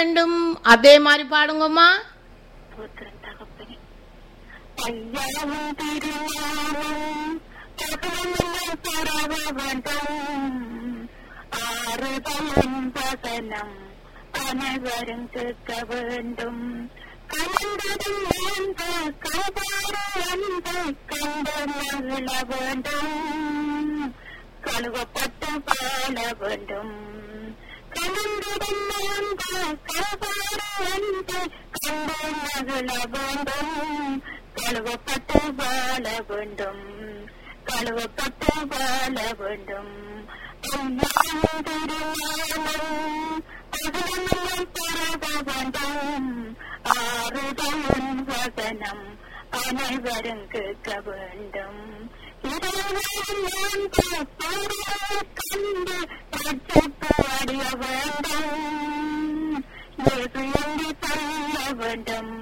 வேண்டும் அதே மாதிரி பாடுங்கம்மா ஸ்தோத்திரம் தகப்பனே ஐயாவும் திருநாமம் தகவலும் பரவ வேண்டும் ஆறுதலும் வசனம் அனைவரும் கேட்க வேண்டும் கலந்ததும் அந்த கலபார அந்த கண்டு மகிழ வேண்டும் கழுவப்பட்டு வாழ வேண்டும் கலந்ததும் அந்த கலபார அந்த கண்டு மகிழ வேண்டும் கழுவப்பட்டு வாழ வேண்டும் கழுவப்பட்டு வாழ வேண்டும் அம்மாவும் திருநாமம் அகலமெல்லாம் பரவ வேண்டும் ஆறுதலும் வசனம் அனைவரும் கேட்க வேண்டும் இரவெல்லாம் கண்டு ரட்சிப்பு அடைய வேண்டும் இயேசு என்று சொல்ல வேண்டும்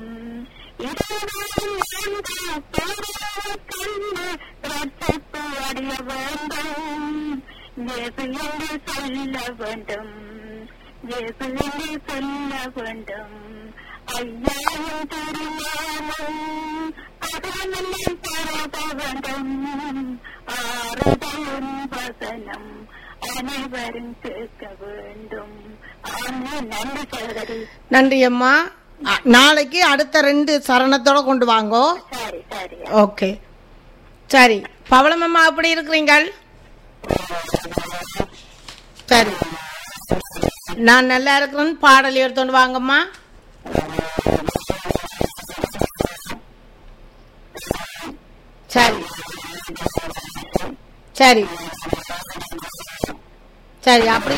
இரவெல்லாம் கண்டு ரட்சிப்பு அடைய வேண்டும் இயேசு என்று சொல்ல வேண்டும் இயேசு என்று சொல்ல வேண்டும் ஐயாவும் திருநாமம் அகலமெல்லாம் பரவ வேண்டும் ஆறுதலும் வசனம் அனைவரும் கேட்க வேண்டும் ஆமென். நன்றி சகோதரி நன்றி அம்மா அ- நாளைக்கு அடுத்த ரெண்டு சரணத்தோட கொண்டு வாங்கோ சரி சரி ஓகே சரி பவளம் அம்மா எப்படி இருக்கிறீங்கள் சரி நான் நல்லா இருக்கிறேன்னு பாடல் எடுத்துட்டு வாங்கம்மா சரி சரி சரி அப்படி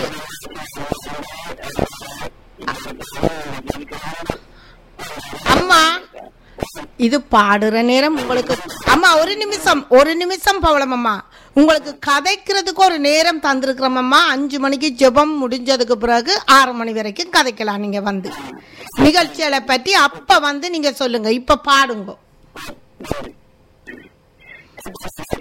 அம்மா இது பாடுற நேரம் உங்களுக்கு அம்மா ஒரு நிமிஷம் ஒரு நிமிஷம் பவளம் அம்மா உங்களுக்கு கதைக்கிறதுக்கு ஒரு நேரம் தந்திருக்கிறோம் அம்மா அஞ்சு மணிக்கு ஜெபம் முடிஞ்சதுக்கு பிறகு ஆறு மணி வரைக்கும் கதைக்கலாம் நீங்க வந்து நிகழ்ச்சிகளை பற்றி அப்ப வந்து நீங்க சொல்லுங்க இப்ப பாடுங்க